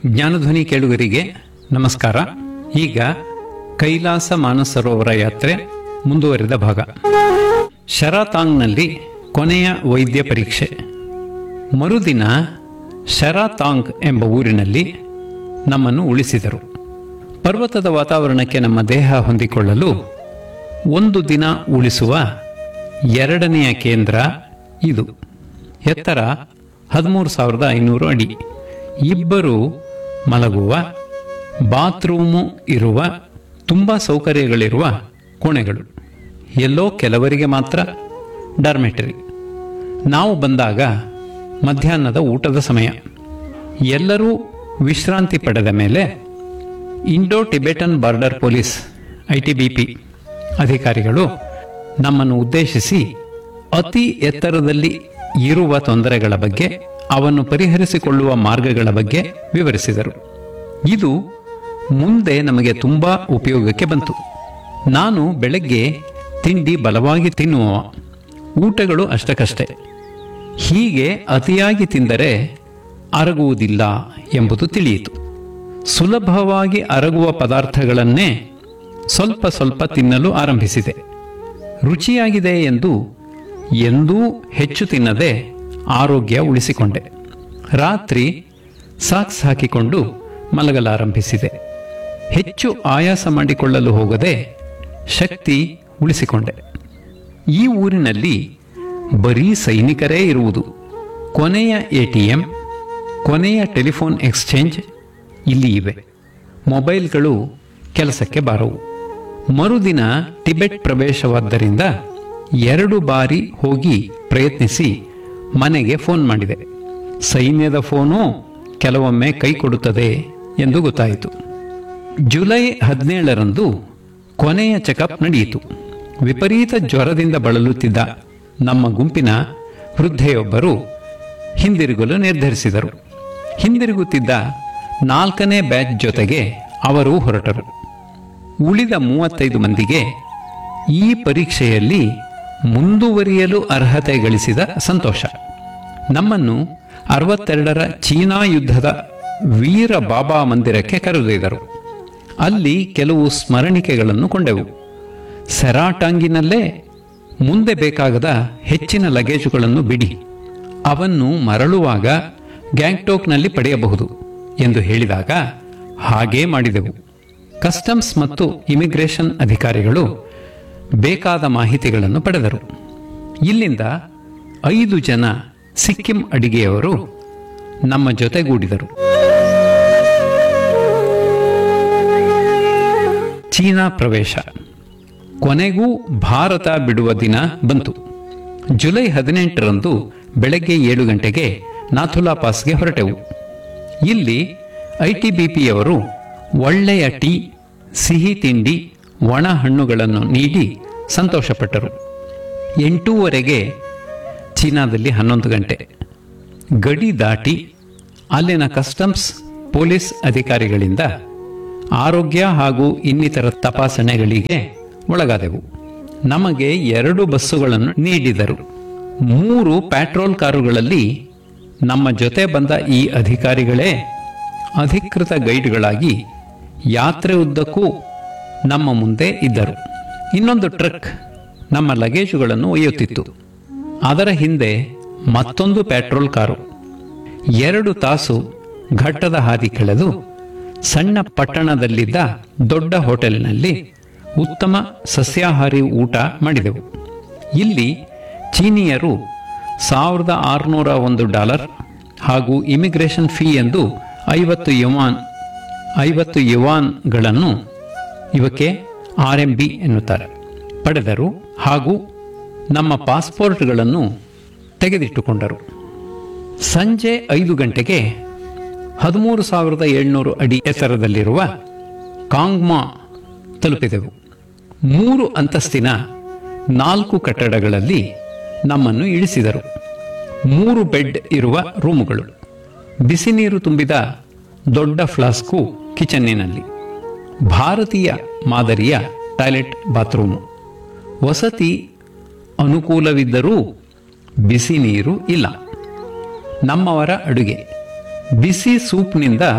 ಜ್ಞಾನಧ್ವನಿ ಕೇಳುಗರಿಗೆ ನಮಸ್ಕಾರ ಈಗ ಕೈಲಾಸ ಮಾನಸರೋವರ ಯಾತ್ರೆ ಮುಂದುವರೆದ ಭಾಗ ಶರಾತಾಂಗ್ನಲ್ಲಿ ಕೊನೆಯ ವೈದ್ಯ ಪರೀಕ್ಷೆ ಮರುದಿನ ಶರಾತಾಂಗ್ ಎಂಬ ಊರಿನಲ್ಲಿ ನಮ್ಮನ್ನು ಉಳಿಸಿದರು ಪರ್ವತದ ವಾತಾವರಣಕ್ಕೆ ನಮ್ಮ ದೇಹ ಹೊಂದಿಕೊಳ್ಳಲು ಒಂದು ದಿನ ಉಳಿಸುವ ಎರಡನೆಯ ಕೇಂದ್ರ ಇದು ಎತ್ತರ ಹದಿಮೂರು ಸಾವಿರದ ಐನೂರು ಅಡಿ ಇಬ್ಬರು ಮಲಗುವ ಬಾತ್ರೂಮು ಇರುವ ತುಂಬ ಸೌಕರ್ಯಗಳಿರುವ ಕೋಣೆಗಳು ಎಲ್ಲೋ ಕೆಲವರಿಗೆ ಮಾತ್ರ ಡಾರ್ಮೆಟರಿ ನಾವು ಬಂದಾಗ ಮಧ್ಯಾಹ್ನದ ಊಟದ ಸಮಯ ಎಲ್ಲರೂ ವಿಶ್ರಾಂತಿ ಪಡೆದ ಮೇಲೆ Indo Tibetan border police I T B P ಅಧಿಕಾರಿಗಳು ನಮ್ಮನ್ನು ಉದ್ದೇಶಿಸಿ ಅತಿ ಎತ್ತರದಲ್ಲಿ ಇರುವ ತೊಂದರೆಗಳ ಬಗ್ಗೆ ಅವನ್ನು ಪರಿಹರಿಸಿಕೊಳ್ಳುವ ಮಾರ್ಗಗಳ ಬಗ್ಗೆ ವಿವರಿಸಿದರು ಇದು ಮುಂದೆ ನಮಗೆ ತುಂಬಾ ಉಪಯೋಗಕ್ಕೆ ಬಂತು ನಾನು ಬೆಳಗ್ಗೆ ತಿಂಡಿ ಬಲವಾಗಿ ತಿನ್ನುವ ಊಟಗಳು ಅಷ್ಟಕ್ಕಷ್ಟೇ ಹೀಗೆ ಅತಿಯಾಗಿ ತಿಂದರೆ ಅರಗುವುದಿಲ್ಲ ಎಂಬುದು ತಿಳಿಯಿತು ಸುಲಭವಾಗಿ ಅರಗುವ ಪದಾರ್ಥಗಳನ್ನೇ ಸ್ವಲ್ಪ ಸ್ವಲ್ಪ ತಿನ್ನಲು ಆರಂಭಿಸಿದೆ ರುಚಿಯಾಗಿದೆ ಎಂದು ಎಂದೂ ಹೆಚ್ಚು ತಿನ್ನದೆ ಆರೋಗ್ಯ ಉಳಿಸಿಕೊಂಡೆ ರಾತ್ರಿ ಸಾಕ್ಸ್ ಹಾಕಿಕೊಂಡು ಮಲಗಲಾರಂಭಿಸಿದೆ ಹೆಚ್ಚು ಆಯಾಸ ಮಾಡಿಕೊಳ್ಳಲು ಹೋಗದೆ ಶಕ್ತಿ ಉಳಿಸಿಕೊಂಡೆ ಈ ಊರಿನಲ್ಲಿ ಬರೀ ಸೈನಿಕರೇ ಇರುವುದು ಕೊನೆಯ ಎಟಿಎಂ ಕೊನೆಯ ಟೆಲಿಫೋನ್ ಎಕ್ಸ್ಚೇಂಜ್ ಇಲ್ಲಿ ಇವೆ ಮೊಬೈಲ್ಗಳು ಕೆಲಸಕ್ಕೆ ಬಾರವು ಮರುದಿನ ಟಿಬೆಟ್ ಪ್ರವೇಶವಾದ್ದರಿಂದ ಎರಡು ಬಾರಿ ಹೋಗಿ ಪ್ರಯತ್ನಿಸಿ ಮನೆಗೆ ಫೋನ್ ಮಾಡಿದೆ ಸೈನ್ಯದ ಫೋನು ಕೆಲವೊಮ್ಮೆ ಕೈ ಕೊಡುತ್ತದೆ ಎಂದು ಗೊತ್ತಾಯಿತು ಜುಲೈ ಹದಿನೇಳರಂದು ಕೊನೆಯ ಚೆಕಪ್ ನಡೆಯಿತು ವಿಪರೀತ ಜ್ವರದಿಂದ ಬಳಲುತ್ತಿದ್ದ ನಮ್ಮ ಗುಂಪಿನ ವೃದ್ಧೆಯೊಬ್ಬರು ಹಿಂದಿರುಗಲು ನಿರ್ಧರಿಸಿದರು ಹಿಂದಿರುಗುತ್ತಿದ್ದ ನಾಲ್ಕನೇ ಬ್ಯಾಚ್ ಜೊತೆಗೆ ಅವರು ಹೊರಟರು ಉಳಿದ ಮೂವತ್ತೈದು ಮಂದಿಗೆ ಈ ಪರೀಕ್ಷೆಯಲ್ಲಿ ಮುಂದುವರಿಯಲು ಅರ್ಹತೆ ಗಳಿಸಿದ ಸಂತೋಷ ನಮ್ಮನ್ನು ಅರವತ್ತೆರಡರ ಚೀನಾ ಯುದ್ಧದ ವೀರ ಬಾಬಾ ಮಂದಿರಕ್ಕೆ ಕರೆದೊಯ್ದರು ಅಲ್ಲಿ ಕೆಲವು ಸ್ಮರಣಿಕೆಗಳನ್ನು ಕೊಂಡೆವು ಸೆರಾಟಾಂಗಿನಲ್ಲೇ ಮುಂದೆ ಬೇಕಾಗದ ಹೆಚ್ಚಿನ ಲಗೇಜುಗಳನ್ನು ಬಿಡಿ ಅವನ್ನು ಮರಳುವಾಗ ಗ್ಯಾಂಗ್ಟೋಕ್ನಲ್ಲಿ ಪಡೆಯಬಹುದು ಎಂದು ಹೇಳಿದಾಗ ಹಾಗೇ ಮಾಡಿದೆವು ಕಸ್ಟಮ್ಸ್ ಮತ್ತು ಇಮಿಗ್ರೇಷನ್ ಅಧಿಕಾರಿಗಳು ಬೇಕಾದ ಮಾಹಿತಿಗಳನ್ನು ಪಡೆದರು ಇಲ್ಲಿಂದ ಐದು ಜನ ಸಿಕ್ಕಿಂ ಅಡಿಗೆಯವರು ನಮ್ಮ ಜೊತೆಗೂಡಿದರು ಚೀನಾ ಪ್ರವೇಶ ಕೊನೆಗೂ ಭಾರತ ಬಿಡುವ ದಿನ ಬಂತು ಜುಲೈ ಹದಿನೆಂಟರಂದು ಬೆಳಗ್ಗೆ ಏಳು ಗಂಟೆಗೆ ನಾಥುಲಾ ಪಾಸ್ಗೆ ಹೊರಟೆವು ಇಲ್ಲಿ ಐಟಿಬಿಪಿಯವರು ಒಳ್ಳೆಯ ಟೀ ಸಿಹಿ ತಿಂಡಿ ಒಣ ಹಣ್ಣುಗಳನ್ನು ನೀಡಿ ಸಂತೋಷಪಟ್ಟರು ಎಂಟೂವರೆಗೆ ಚೀನಾದಲ್ಲಿ ಹನ್ನೊಂದು ಗಂಟೆ ಗಡಿ ದಾಟಿ ಅಲ್ಲಿನ ಕಸ್ಟಮ್ಸ್ ಪೊಲೀಸ್ ಅಧಿಕಾರಿಗಳಿಂದ ಆರೋಗ್ಯ ಹಾಗೂ ಇನ್ನಿತರ ತಪಾಸಣೆಗಳಿಗೆ ಒಳಗಾದೆವು ನಮಗೆ ಎರಡು ಬಸ್ಸುಗಳನ್ನು ನೀಡಿದರು ಮೂರು ಪ್ಯಾಟ್ರೋಲ್ ಕಾರುಗಳಲ್ಲಿ ನಮ್ಮ ಜೊತೆ ಬಂದ ಈ ಅಧಿಕಾರಿಗಳೇ ಅಧಿಕೃತ ಗೈಡ್ಗಳಾಗಿ ಯಾತ್ರೆ ಉದ್ದಕ್ಕೂ ನಮ್ಮ ಮುಂದೆ ಇದ್ದರು ಇನ್ನೊಂದು ಟ್ರಕ್ ನಮ್ಮ ಲಗೇಜುಗಳನ್ನು ಒಯ್ಯುತ್ತಿತ್ತು ಅದರ ಹಿಂದೆ ಮತ್ತೊಂದು ಪೆಟ್ರೋಲ್ ಕಾರು ಎರಡು ತಾಸು ಘಟ್ಟದ ಹಾದಿ ಕೆಳೆದು ಸಣ್ಣ ಪಟ್ಟಣದಲ್ಲಿದ್ದ ದೊಡ್ಡ ಹೋಟೆಲ್ನಲ್ಲಿ ಉತ್ತಮ ಸಸ್ಯಾಹಾರಿ ಊಟ ಮಾಡಿದೆವು ಇಲ್ಲಿ ಚೀನಿಯರು ಸಾವಿರದ ಆರುನೂರ ಒಂದು ಡಾಲರ್ ಹಾಗೂ ಇಮಿಗ್ರೇಷನ್ ಫೀ ಎಂದು ಐವತ್ತು ಯುವಾನ್ ಐವತ್ತು ಯುವಾನ್ಗಳನ್ನು ಇವಕ್ಕೆ ಆರ್ ಎಂ ಬಿ ಎನ್ನುತ್ತಾರೆ ಪಡೆದರು ಹಾಗೂ ನಮ್ಮ ಪಾಸ್ಪೋರ್ಟ್ಗಳನ್ನು ತೆಗೆದಿಟ್ಟುಕೊಂಡರು ಸಂಜೆ ಐದು ಗಂಟೆಗೆ ಹದಿಮೂರು ಸಾವಿರದ ಏಳ್ನೂರು ಅಡಿ ಎತ್ತರದಲ್ಲಿರುವ ಕಾಂಗ್ಮಾ ತಲುಪಿದೆವು ಮೂರು ಅಂತಸ್ತಿನ ನಾಲ್ಕು ಕಟ್ಟಡಗಳಲ್ಲಿ ನಮ್ಮನ್ನು ಇಳಿಸಿದರು ಮೂರು ಬೆಡ್ ಇರುವ ರೂಮುಗಳು ಬಿಸಿ ನೀರು ತುಂಬಿದ ದೊಡ್ಡ ಫ್ಲಾಸ್ಕು ಕಿಚನ್ನಿನಲ್ಲಿ ಭಾರತೀಯ ಮಾದರಿಯ ಟಾಯ್ಲೆಟ್ ಬಾತ್ರೂಮು ವಸತಿ ಅನುಕೂಲವಿದ್ದರೂ ಬಿಸಿ ನೀರು ಇಲ್ಲ ನಮ್ಮವರ ಅಡುಗೆ ಬಿಸಿ ಸೂಪ್ನಿಂದ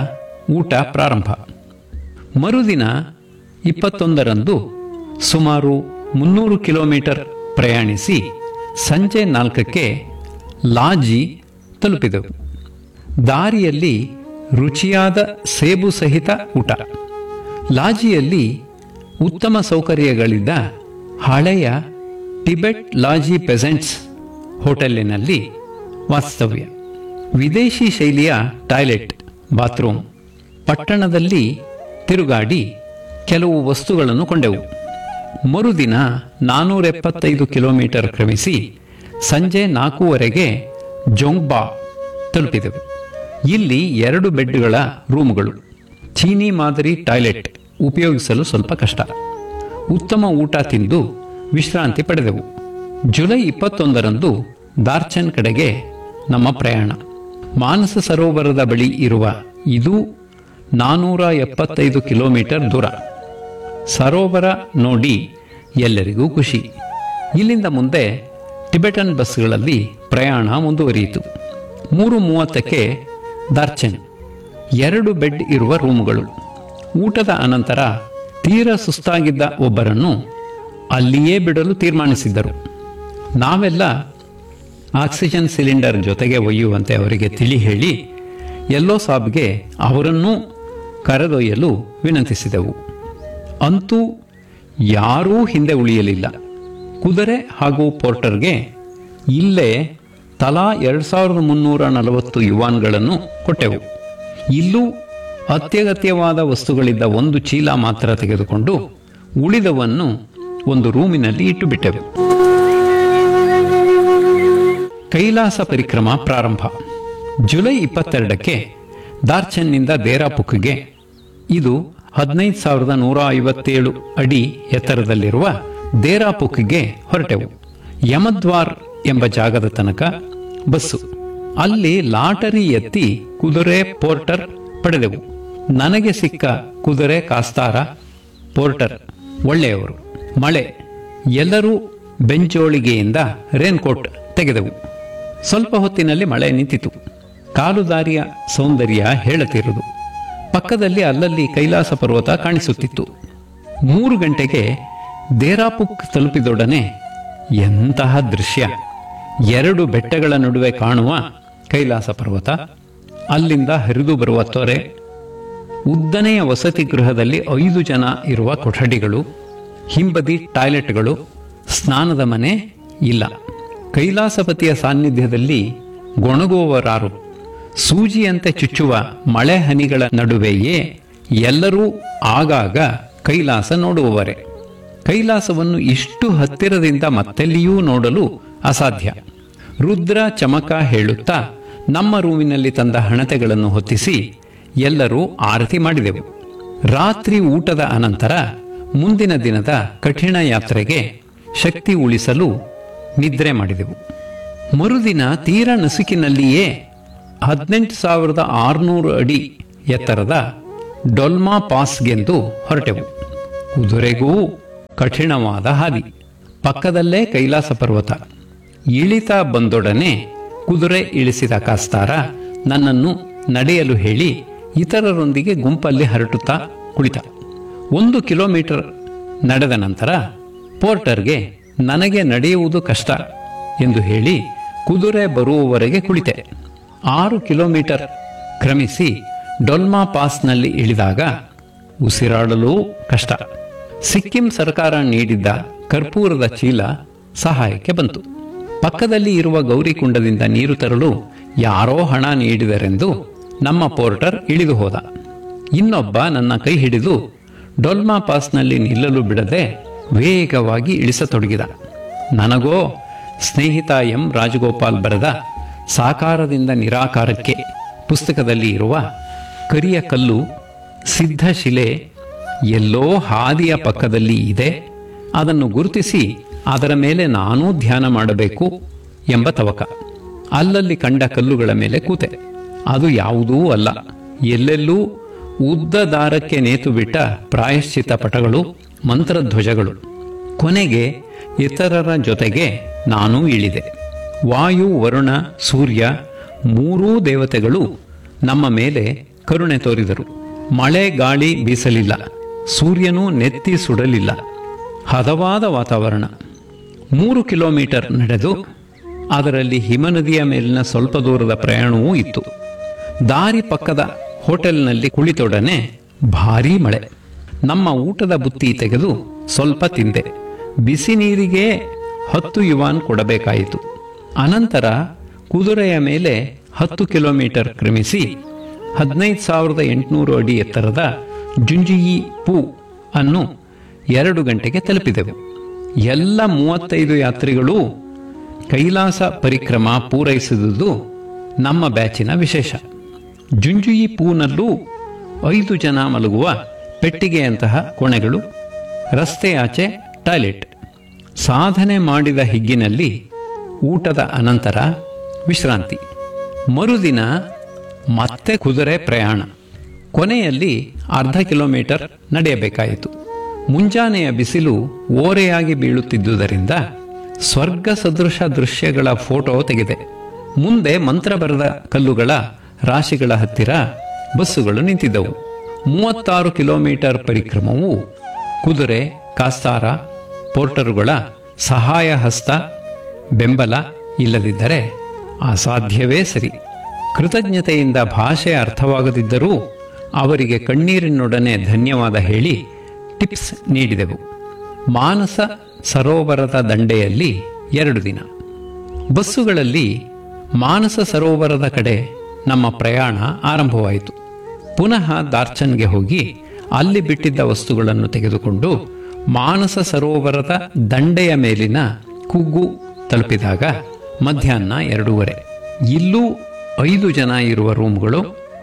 ಊಟ ಪ್ರಾರಂಭ ಮರುದಿನ ಇಪ್ಪತ್ತೊಂದರಂದು ಸುಮಾರು ಮುನ್ನೂರು ಕಿಲೋಮೀಟರ್ ಪ್ರಯಾಣಿಸಿ ಸಂಜೆ ನಾಲ್ಕಕ್ಕೆ ಲಾಜಿ ತಲುಪಿದೆವು ದಾರಿಯಲ್ಲಿ ರುಚಿಯಾದ ಸೇಬು ಸಹಿತ ಊಟ ಲಾಜಿಯಲ್ಲಿ ಉತ್ತಮ ಸೌಕರ್ಯಗಳಿದ್ದ ಹಳೆಯ ಟಿಬೆಟ್ ಲಾಜಿ ಪೆಸೆಂಟ್ಸ್ ಹೋಟೆಲಿನಲ್ಲಿ ವಾಸ್ತವ್ಯ ವಿದೇಶಿ ಶೈಲಿಯ ಟಾಯ್ಲೆಟ್ ಬಾತ್ರೂಮ್ ಪಟ್ಟಣದಲ್ಲಿ ತಿರುಗಾಡಿ ಕೆಲವು ವಸ್ತುಗಳನ್ನು ಕೊಂಡೆವು ಮರುದಿನ ನಾನ್ನೂರ ಎಪ್ಪತ್ತೈದು ಕಿಲೋಮೀಟರ್ ಕ್ರಮಿಸಿ ಸಂಜೆ ನಾಲ್ಕೂವರೆಗೆ ಜೋಂಗ್ಬಾ ತಲುಪಿದೆವು ಇಲ್ಲಿ ಎರಡು ಬೆಡ್ಗಳ ರೂಮುಗಳು ಚೀನಿ ಮಾದರಿ ಟಾಯ್ಲೆಟ್ ಉಪಯೋಗಿಸಲು ಸ್ವಲ್ಪ ಕಷ್ಟ ಉತ್ತಮ ಊಟ ತಿಂದು ವಿಶ್ರಾಂತಿ ಪಡೆದೆವು ಜುಲೈ ಇಪ್ಪತ್ತೊಂದರಂದು ದಾರ್ಚನ್ ಕಡೆಗೆ ನಮ್ಮ ಪ್ರಯಾಣ ಮಾನಸ ಸರೋವರದ ಬಳಿ ಇರುವ ಇದು ನಾನೂರ ಎಪ್ಪತ್ತೈದು ಕಿಲೋಮೀಟರ್ ದೂರ ಸರೋವರ ನೋಡಿ ಎಲ್ಲರಿಗೂ ಖುಷಿ ಇಲ್ಲಿಂದ ಮುಂದೆ ಟಿಬೆಟನ್ ಬಸ್ಗಳಲ್ಲಿ ಪ್ರಯಾಣ ಮುಂದುವರಿಯಿತು ಮೂರು ಮೂವತ್ತಕ್ಕೆ ದಾರ್ಚನ್ ಎರಡು ಬೆಡ್ ಇರುವ ರೂಮುಗಳು ಊಟದ ಅನಂತರ ತೀರ ಸುಸ್ತಾಗಿದ್ದ ಒಬ್ಬರನ್ನು ಅಲ್ಲಿಯೇ ಬಿಡಲು ತೀರ್ಮಾನಿಸಿದ್ದರು ನಾವೆಲ್ಲ ಆಕ್ಸಿಜನ್ ಸಿಲಿಂಡರ್ ಜೊತೆಗೆ ಒಯ್ಯುವಂತೆ ಅವರಿಗೆ ತಿಳಿ ಹೇಳಿ ಎಲ್ಲೋ ಸಾಬ್ಗೆ ಅವರನ್ನೂ ಕರೆದೊಯ್ಯಲು ವಿನಂತಿಸಿದೆವು ಅಂತೂ ಯಾರೂ ಹಿಂದೆ ಉಳಿಯಲಿಲ್ಲ ಕುದುರೆ ಹಾಗೂ ಪೋರ್ಟರ್ಗೆ ಇಲ್ಲೇ ತಲಾ ಎರಡು ಸಾವಿರದ ಮುನ್ನೂರ ನಲವತ್ತು ಯುವಾನ್ಗಳನ್ನು ಕೊಟ್ಟೆವು ಇಲ್ಲೂ ಅತ್ಯಗತ್ಯವಾದ ವಸ್ತುಗಳಿದ್ದ ಒಂದು ಚೀಲ ಮಾತ್ರ ತೆಗೆದುಕೊಂಡು ಉಳಿದವನ್ನು ಒಂದು ರೂಮಿನಲ್ಲಿ ಇಟ್ಟು ಬಿಟ್ಟೆವು ಕೈಲಾಸ ಪರಿಕ್ರಮ ಪ್ರಾರಂಭ ಜುಲೈ ಇಪ್ಪತ್ತೆರಡಕ್ಕೆ ದಾರ್ಚನ್ನಿಂದ ದೇರಾಪುಕ್ಗೆ ಇದು ಹದಿನೈದು ಸಾವಿರದ ನೂರ ಐವತ್ತೇಳು ಅಡಿ ಎತ್ತರದಲ್ಲಿರುವ ದೇರಾಪುಕ್ಗೆ ಹೊರಟೆವು ಯಮದ್ವಾರ್ ಎಂಬ ಜಾಗದ ತನಕ ಬಸ್ಸು ಅಲ್ಲಿ ಲಾಟರಿ ಎತ್ತಿ ಕುದುರೆ ಪೋರ್ಟರ್ ಪಡೆದೆವು ನನಗೆ ಸಿಕ್ಕ ಕುದುರೆ ಕಾಸ್ತಾರ ಪೋರ್ಟರ್ ಒಳ್ಳೆಯವರು ಮಳೆ ಎಲ್ಲರೂ ಬೆಂಚೋಳಿಗೆಯಿಂದ ರೇನ್ಕೋಟ್ ತೆಗೆದೆವು ಸ್ವಲ್ಪ ಹೊತ್ತಿನಲ್ಲಿ ಮಳೆ ನಿಂತಿತು ಕಾಲುದಾರಿಯ ಸೌಂದರ್ಯ ಹೇಳತಿರುವುದು ಪಕ್ಕದಲ್ಲಿ ಅಲ್ಲಲ್ಲಿ ಕೈಲಾಸ ಪರ್ವತ ಕಾಣಿಸುತ್ತಿತ್ತು ಮೂರು ಗಂಟೆಗೆ ದೇರಾಪುಕ್ ತಲುಪಿದೊಡನೆ ಎಂತಹ ದೃಶ್ಯ ಎರಡು ಬೆಟ್ಟಗಳ ನಡುವೆ ಕಾಣುವ ಕೈಲಾಸ ಪರ್ವತ ಅಲ್ಲಿಂದ ಹರಿದು ಬರುವ ತೊರೆ ಉದ್ದನೆಯ ವಸತಿ ಗೃಹದಲ್ಲಿ ಐದು ಜನ ಇರುವ ಕೊಠಡಿಗಳು ಹಿಂಬದಿ ಟಾಯ್ಲೆಟ್ಗಳು ಸ್ನಾನದ ಮನೆ ಇಲ್ಲ ಕೈಲಾಸಪತಿಯ ಸಾನ್ನಿಧ್ಯದಲ್ಲಿ ಗೊಣಗುವವರಾರು ಸೂಜಿಯಂತೆ ಚುಚ್ಚುವ ಮಳೆ ಹನಿಗಳ ನಡುವೆಯೇ ಎಲ್ಲರೂ ಆಗಾಗ ಕೈಲಾಸ ನೋಡುವವರೇ ಕೈಲಾಸವನ್ನು ಇಷ್ಟು ಹತ್ತಿರದಿಂದ ಮತ್ತೆಲ್ಲಿಯೂ ನೋಡಲು ಅಸಾಧ್ಯ ರುದ್ರ ಚಮಕ ಹೇಳುತ್ತಾ ನಮ್ಮ ರೂಮಿನಲ್ಲಿ ತಂದ ಹಣತೆಗಳನ್ನು ಹೊತ್ತಿಸಿ ಎಲ್ಲರೂ ಆರತಿ ಮಾಡಿದೆವು ರಾತ್ರಿ ಊಟದ ಅನಂತರ ಮುಂದಿನ ದಿನದ ಕಠಿಣ ಯಾತ್ರೆಗೆ ಶಕ್ತಿ ಉಳಿಸಲು ನಿದ್ರೆ ಮಾಡಿದೆವು ಮರುದಿನ ತೀರ ನಸುಕಿನಲ್ಲಿಯೇ ಹದಿನೆಂಟು ಸಾವಿರದ ಆರುನೂರು ಅಡಿ ಎತ್ತರದ ಡೊಲ್ಮಾ ಪಾಸ್ಗೆಂದು ಹೊರಟೆವು ಕುದುರೆಗೂ ಕಠಿಣವಾದ ಹಾದಿ ಪಕ್ಕದಲ್ಲೇ ಕೈಲಾಸ ಪರ್ವತ ಇಳಿತ ಬಂದೊಡನೆ ಕುದುರೆ ಇಳಿಸಿದ ಕಾಸ್ತಾರ ನನ್ನನ್ನು ನಡೆಯಲು ಹೇಳಿ ಇತರರೊಂದಿಗೆ ಗುಂಪಲ್ಲಿ ಹರಟುತ್ತಾ ಕುಳಿತ ಒಂದು ಕಿಲೋಮೀಟರ್ ನಡೆದ ನಂತರ ಪೋರ್ಟರ್ಗೆ ನನಗೆ ನಡೆಯುವುದು ಕಷ್ಟ ಎಂದು ಹೇಳಿ ಕುದುರೆ ಬರುವವರೆಗೆ ಕುಳಿತೆ ಆರು ಕಿಲೋಮೀಟರ್ ಕ್ರಮಿಸಿ ಡೊಲ್ಮಾ ಪಾಸ್ನಲ್ಲಿ ಇಳಿದಾಗ ಉಸಿರಾಡಲು ಕಷ್ಟ ಸಿಕ್ಕಿಂ ಸರ್ಕಾರ ನೀಡಿದ್ದ ಕರ್ಪೂರದ ಚೀಲ ಸಹಾಯಕ್ಕೆ ಬಂತು ಪಕ್ಕದಲ್ಲಿ ಇರುವ ಗೌರಿಕುಂಡದಿಂದ ನೀರು ತರಲು ಯಾರೋ ಹಣ ನೀಡಿದರೆಂದು ನಮ್ಮ ಪೋರ್ಟರ್ ಇಳಿದು ಹೋದ ಇನ್ನೊಬ್ಬ ನನ್ನ ಕೈ ಹಿಡಿದು ಡೊಲ್ಮಾ ಪಾಸ್ನಲ್ಲಿ ನಿಲ್ಲಲು ಬಿಡದೆ ವೇಗವಾಗಿ ಇಳಿಸತೊಡಗಿದ ನನಗೋ ಸ್ನೇಹಿತ ಎಂ ರಾಜಗೋಪಾಲ್ ಬರೆದ ಸಾಕಾರದಿಂದ ನಿರಾಕಾರಕ್ಕೆ ಪುಸ್ತಕದಲ್ಲಿ ಇರುವ ಕರಿಯ ಕಲ್ಲು ಸಿದ್ಧಶಿಲೆ ಎಲ್ಲೋ ಹಾದಿಯ ಪಕ್ಕದಲ್ಲಿ ಇದೆ ಅದನ್ನು ಗುರುತಿಸಿ ಅದರ ಮೇಲೆ ನಾನೂ ಧ್ಯಾನ ಮಾಡಬೇಕು ಎಂಬ ತವಕ ಅಲ್ಲಲ್ಲಿ ಕಂಡ ಕಲ್ಲುಗಳ ಮೇಲೆ ಕೂತೆ ಅದು ಯಾವುದೂ ಅಲ್ಲ ಎಲ್ಲೆಲ್ಲೂ ಉದ್ದ ದಾರಕ್ಕೆ ನೇತು ಬಿಟ್ಟ ಪ್ರಾಯಶ್ಚಿತ ಪಟಗಳು ಮಂತ್ರಧ್ವಜಗಳು ಕೊನೆಗೆ ಇತರರ ಜೊತೆಗೆ ನಾನೂ ಇಳಿದೆ ವಾಯು ವರುಣ ಸೂರ್ಯ ಮೂರೂ ದೇವತೆಗಳು ನಮ್ಮ ಮೇಲೆ ಕರುಣೆ ತೋರಿದರು ಮಳೆ ಗಾಳಿ ಬೀಸಲಿಲ್ಲ ಸೂರ್ಯನೂ ನೆತ್ತಿ ಸುಡಲಿಲ್ಲ ಹದವಾದ ವಾತಾವರಣ ಮೂರು ಕಿಲೋಮೀಟರ್ ನಡೆದು ಅದರಲ್ಲಿ ಹಿಮನದಿಯ ಮೇಲಿನ ಸ್ವಲ್ಪ ದೂರದ ಪ್ರಯಾಣವೂ ಇತ್ತು ದಾರಿ ಪಕ್ಕದ ಹೋಟೆಲ್ನಲ್ಲಿ ಕುಳಿತೊಡನೆ ಭಾರೀ ಮಳೆ ನಮ್ಮ ಊಟದ ಬುತ್ತಿ ತೆಗೆದು ಸ್ವಲ್ಪ ತಿಂದೆ ಬಿಸಿ ನೀರಿಗೆ ಹತ್ತು ಯುವಾನ್ ಕೊಡಬೇಕಾಯಿತು ಅನಂತರ ಕುದುರೆಯ ಮೇಲೆ ಹತ್ತು ಕಿಲೋಮೀಟರ್ ಕ್ರಮಿಸಿ ಹದಿನೈದು ಸಾವಿರದ ಎಂಟುನೂರು ಅಡಿ ಎತ್ತರದ ಜುಂಜಿಯಿ ಪೂ ಅನ್ನು ಎರಡು ಗಂಟೆಗೆ ತಲುಪಿದೆವು ಎಲ್ಲ ಮೂವತ್ತೈದು ಯಾತ್ರಿಗಳು ಕೈಲಾಸ ಪರಿಕ್ರಮ ಪೂರೈಸಿದುದು ನಮ್ಮ ಬ್ಯಾಚಿನ ವಿಶೇಷ ಜುಂಜುಯಿ ಪೂನಲ್ಲೂ ಐದು ಜನ ಮಲಗುವ ಪೆಟ್ಟಿಗೆಯಂತಹ ಕೋಣೆಗಳು ರಸ್ತೆಯಾಚೆ ಟಾಯ್ಲೆಟ್ ಸಾಧನೆ ಮಾಡಿದ ಹಿಗ್ಗಿನಲ್ಲಿ ಊಟದ ಅನಂತರ ವಿಶ್ರಾಂತಿ ಮರುದಿನ ಮತ್ತೆ ಕುದುರೆ ಪ್ರಯಾಣ ಕೊನೆಯಲ್ಲಿ ಅರ್ಧ ಕಿಲೋಮೀಟರ್ ನಡೆಯಬೇಕಾಯಿತು ಮುಂಜಾನೆಯ ಬಿಸಿಲು ಓರೆಯಾಗಿ ಬೀಳುತ್ತಿದ್ದುದರಿಂದ ಸ್ವರ್ಗ ಸದೃಶ ದೃಶ್ಯಗಳ ಫೋಟೋ ತೆಗೆದೆ ಮುಂದೆ ಮಂತ್ರ ಬರೆದ ಕಲ್ಲುಗಳ ರಾಶಿಗಳ ಹತ್ತಿರ ಬಸ್ಸುಗಳು ನಿಂತಿದ್ದವು ಮೂವತ್ತಾರು ಕಿಲೋಮೀಟರ್ ಪರಿಕ್ರಮವು ಕುದುರೆ ಕಾಸ್ತಾರ ಪೋರ್ಟರುಗಳ ಸಹಾಯ ಹಸ್ತ ಬೆಂಬಲ ಇಲ್ಲದಿದ್ದರೆ ಅಸಾಧ್ಯವೇ ಸರಿ ಕೃತಜ್ಞತೆಯಿಂದ ಭಾಷೆ ಅರ್ಥವಾಗದಿದ್ದರೂ ಅವರಿಗೆ ಕಣ್ಣೀರಿನೊಡನೆ ಧನ್ಯವಾದ ಹೇಳಿ ಟಿಪ್ಸ್ ನೀಡಿದೆವು ಮಾನಸ ಸರೋವರದ ದಂಡೆಯಲ್ಲಿ ಎರಡು ದಿನ ಬಸ್ಸುಗಳಲ್ಲಿ ಮಾನಸ ಸರೋವರದ ಕಡೆ ನಮ್ಮ ಪ್ರಯಾಣ ಆರಂಭವಾಯಿತು ಪುನಃ ದಾರ್ಚನ್ಗೆ ಹೋಗಿ ಅಲ್ಲಿ ಬಿಟ್ಟಿದ್ದ ವಸ್ತುಗಳನ್ನು ತೆಗೆದುಕೊಂಡು ಮಾನಸ ಸರೋವರದ ದಂಡೆಯ ಮೇಲಿನ ಕುಗ್ಗು ತಲುಪಿದಾಗ ಮಧ್ಯಾಹ್ನ ಎರಡೂವರೆ ಇಲ್ಲೂ ಐದು ಜನ ಇರುವ ರೂಮ್ಗಳು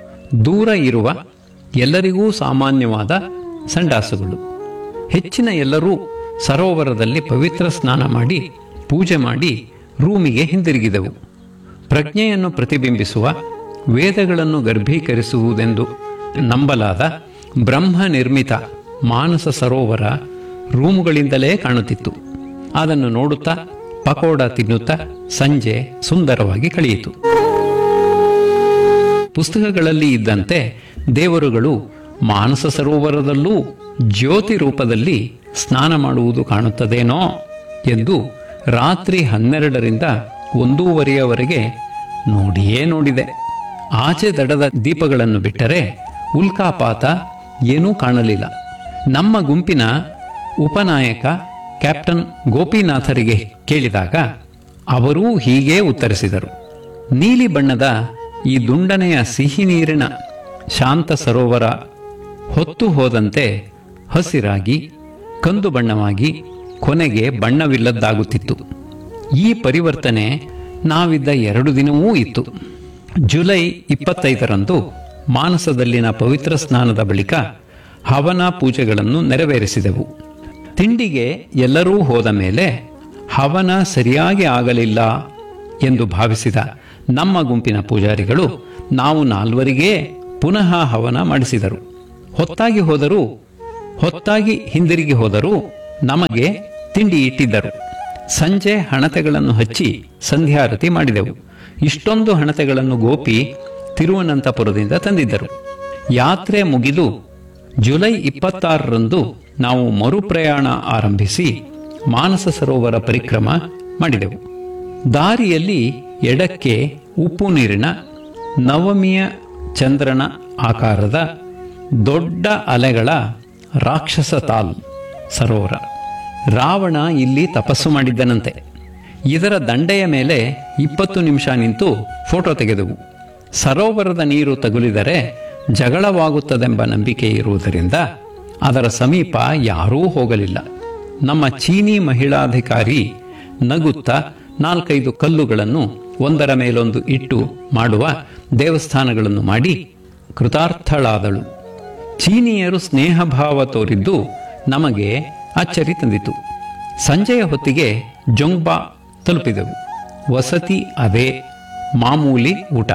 ದೂರ ಇರುವ ಎಲ್ಲರಿಗೂ ಸಾಮಾನ್ಯವಾದ ಸಂಡಾಸುಗಳು ಹೆಚ್ಚಿನ ಎಲ್ಲರೂ ಸರೋವರದಲ್ಲಿ ಪವಿತ್ರ ಸ್ನಾನ ಮಾಡಿ ಪೂಜೆ ಮಾಡಿ ರೂಮಿಗೆ ಹಿಂದಿರುಗಿದೆವು ಪ್ರಜ್ಞೆಯನ್ನು ಪ್ರತಿಬಿಂಬಿಸುವ ವೇದಗಳನ್ನು ಗರ್ಭೀಕರಿಸುವುದೆಂದು ನಂಬಲಾದ ಬ್ರಹ್ಮ ನಿರ್ಮಿತ ಮಾನಸ ಸರೋವರ ರೂಮುಗಳಿಂದಲೇ ಕಾಣುತ್ತಿತ್ತು ಅದನ್ನು ನೋಡುತ್ತಾ ಪಕೋಡ ತಿನ್ನುತ್ತಾ ಸಂಜೆ ಸುಂದರವಾಗಿ ಕಳೆಯಿತು ಪುಸ್ತಕಗಳಲ್ಲಿ ಇದ್ದಂತೆ ದೇವರುಗಳು ಮಾನಸ ಸರೋವರದಲ್ಲೂ ಜ್ಯೋತಿ ರೂಪದಲ್ಲಿ ಸ್ನಾನ ಮಾಡುವುದು ಕಾಣುತ್ತದೇನೋ ಎಂದು ರಾತ್ರಿ ಹನ್ನೆರಡರಿಂದ ಒಂದೂವರೆಯವರೆಗೆ ನೋಡಿಯೇ ನೋಡಿದೆ ಆಚೆ ದಡದ ದೀಪಗಳನ್ನು ಬಿಟ್ಟರೆ ಉಲ್ಕಾಪಾತ ಏನೂ ಕಾಣಲಿಲ್ಲ ನಮ್ಮ ಗುಂಪಿನ ಉಪನಾಯಕ ಕ್ಯಾಪ್ಟನ್ ಗೋಪಿನಾಥರಿಗೆ ಕೇಳಿದಾಗ ಅವರೂ ಹೀಗೇ ಉತ್ತರಿಸಿದರು ನೀಲಿ ಬಣ್ಣದ ಈ ದುಂಡನೆಯ ಸಿಹಿ ನೀರಿನ ಶಾಂತ ಸರೋವರ ಹೊತ್ತು ಹೋದಂತೆ ಹಸಿರಾಗಿ ಕಂದು ಬಣ್ಣವಾಗಿ ಕೊನೆಗೆ ಬಣ್ಣವಿಲ್ಲದ್ದಾಗುತ್ತಿತ್ತು ಈ ಪರಿವರ್ತನೆ ನಾವಿದ್ದ ಎರಡು ದಿನವೂ ಇತ್ತು ಜುಲೈ ಇಪ್ಪತ್ತೈದರಂದು ಮಾನಸದಲ್ಲಿನ ಪವಿತ್ರ ಸ್ನಾನದ ಬಳಿಕ ಹವನ ಪೂಜೆಗಳನ್ನು ನೆರವೇರಿಸಿದೆವು ತಿಂಡಿಗೆ ಎಲ್ಲರೂ ಹೋದ ಮೇಲೆ ಹವನ ಸರಿಯಾಗಿ ಆಗಲಿಲ್ಲ ಎಂದು ಭಾವಿಸಿದ ನಮ್ಮ ಗುಂಪಿನ ಪೂಜಾರಿಗಳು ನಾವು ನಾಲ್ವರಿಗೇ ಪುನಃ ಹವನ ಮಾಡಿಸಿದರು ಹೊತ್ತಾಗಿ ಹೋದರೂ ಹೊತ್ತಾಗಿ ಹಿಂದಿರುಗಿ ಹೋದರೂ ನಮಗೆ ತಿಂಡಿ ಇಟ್ಟಿದ್ದರು ಸಂಜೆ ಹಣತೆಗಳನ್ನು ಹಚ್ಚಿ ಸಂಧ್ಯಾರತಿ ಮಾಡಿದೆವು ಇಷ್ಟೊಂದು ಹಣತೆಗಳನ್ನು ಗೋಪಿ ತಿರುವನಂತಪುರದಿಂದ ತಂದಿದ್ದರು ಯಾತ್ರೆ ಮುಗಿದು ಜುಲೈ ಇಪ್ಪತ್ತಾರರಂದು ನಾವು ಮರುಪ್ರಯಾಣ ಆರಂಭಿಸಿ ಮಾನಸ ಸರೋವರ ಪರಿಕ್ರಮ ಮಾಡಿದೆವು ದಾರಿಯಲ್ಲಿ ಎಡಕ್ಕೆ ಉಪ್ಪು ನೀರಿನ ನವಮಿಯ ಚಂದ್ರನ ಆಕಾರದ ದೊಡ್ಡ ಅಲೆಗಳ ರಾಕ್ಷಸ ತಾಲ್ ಸರೋವರ ರಾವಣ ಇಲ್ಲಿ ತಪಸ್ಸು ಮಾಡಿದ್ದನಂತೆ ಇದರ ದಂಡೆಯ ಮೇಲೆ ಇಪ್ಪತ್ತು ನಿಮಿಷ ನಿಂತು ಫೋಟೋ ತೆಗೆದೆವು ಸರೋವರದ ನೀರು ತಗುಲಿದರೆ ಜಗಳವಾಗುತ್ತದೆಂಬ ನಂಬಿಕೆ ಇರುವುದರಿಂದ ಅದರ ಸಮೀಪ ಯಾರೂ ಹೋಗಲಿಲ್ಲ ನಮ್ಮ ಚೀನಿ ಮಹಿಳಾಧಿಕಾರಿ ನಗುತ್ತಾ ನಾಲ್ಕೈದು ಕಲ್ಲುಗಳನ್ನು ಒಂದರ ಮೇಲೊಂದು ಇಟ್ಟು ಮಾಡುವ ದೇವಸ್ಥಾನಗಳನ್ನು ಮಾಡಿ ಕೃತಾರ್ಥಳಾದಳು ಚೀನಿಯರು ಸ್ನೇಹಭಾವ ತೋರಿದ್ದು ನಮಗೆ ಅಚ್ಚರಿ ತಂದಿತು ಸಂಜೆಯ ಹೊತ್ತಿಗೆ ಜೊಂಗ್ಬಾ ತಲುಪಿದೆವು ವಸತಿ ಅದೇ ಮಾಮೂಲಿ ಊಟ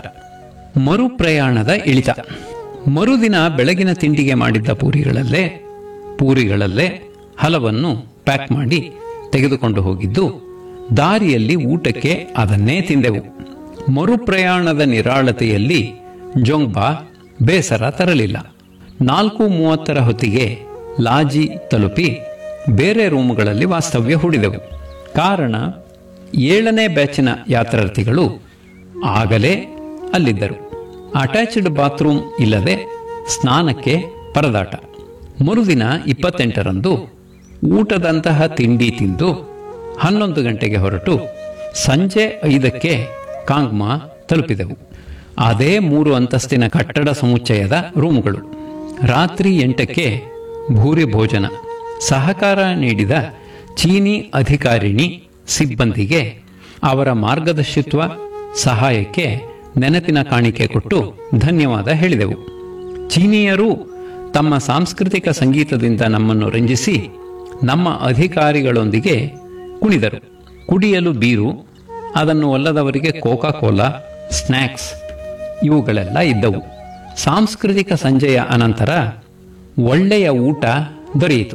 ಮರುಪ್ರಯಾಣದ ಇಳಿತ ಮರುದಿನ ಬೆಳಗಿನ ತಿಂಡಿಗೆ ಮಾಡಿದ್ದ ಪೂರಿಗಳಲ್ಲೇ ಪೂರಿಗಳಲ್ಲೇ ಹಲವನ್ನು ಪ್ಯಾಕ್ ಮಾಡಿ ತೆಗೆದುಕೊಂಡು ಹೋಗಿದ್ದು ದಾರಿಯಲ್ಲಿ ಊಟಕ್ಕೆ ಅದನ್ನೇ ತಿಂದೆವು ಮರುಪ್ರಯಾಣದ ನಿರಾಳತೆಯಲ್ಲಿ ಜೊಂಗ್ಬಾ ಬೇಸರ ತರಲಿಲ್ಲ ನಾಲ್ಕು ಮೂವತ್ತರ ಹೊತ್ತಿಗೆ ಲಾಜಿ ತಲುಪಿ ಬೇರೆ ರೂಮುಗಳಲ್ಲಿ ವಾಸ್ತವ್ಯ ಹೂಡಿದೆವು ಕಾರಣ ಏಳನೇ ಬ್ಯಾಚಿನ ಯಾತ್ರಾರ್ಥಿಗಳು ಆಗಲೇ ಅಲ್ಲಿದ್ದರು ಅಟ್ಯಾಚ್ಡ್ ಬಾತ್ರೂಮ್ ಇಲ್ಲದೆ ಸ್ನಾನಕ್ಕೆ ಪರದಾಟ ಮರುದಿನ ಇಪ್ಪತ್ತೆಂಟರಂದು ಊಟದಂತಹ ತಿಂಡಿ ತಿಂದು ಹನ್ನೊಂದು ಗಂಟೆಗೆ ಹೊರಟು ಸಂಜೆ ಐದಕ್ಕೆ ಕಾಂಗ್ಮಾ ತಲುಪಿದೆವು ಅದೇ ಮೂರು ಅಂತಸ್ತಿನ ಕಟ್ಟಡ ಸಮುಚ್ಚಯದ ರೂಮುಗಳು ರಾತ್ರಿ ಎಂಟಕ್ಕೆ ಭೂರಿ ಭೋಜನ ಸಹಕಾರ ನೀಡಿದ ಚೀನಿ ಅಧಿಕಾರಿಣಿ ಸಿಬ್ಬಂದಿಗೆ ಅವರ ಮಾರ್ಗದರ್ಶಿತ್ವ ಸಹಾಯಕ್ಕೆ ನೆನಪಿನ ಕಾಣಿಕೆ ಕೊಟ್ಟು ಧನ್ಯವಾದ ಹೇಳಿದೆವು ಚೀನಿಯರು ತಮ್ಮ ಸಾಂಸ್ಕೃತಿಕ ಸಂಗೀತದಿಂದ ನಮ್ಮನ್ನು ರಂಜಿಸಿ ನಮ್ಮ ಅಧಿಕಾರಿಗಳೊಂದಿಗೆ ಕುಣಿದರು ಕುಡಿಯಲು ಬೀರು ಅದನ್ನು ಒಲ್ಲದವರಿಗೆ ಕೋಕಾ ಕೋಲಾ ಸ್ನ್ಯಾಕ್ಸ್ ಇವುಗಳೆಲ್ಲ ಇದ್ದವು ಸಾಂಸ್ಕೃತಿಕ ಸಂಜೆಯ ಅನಂತರ ಒಳ್ಳೆಯ ಊಟ ದೊರೆಯಿತು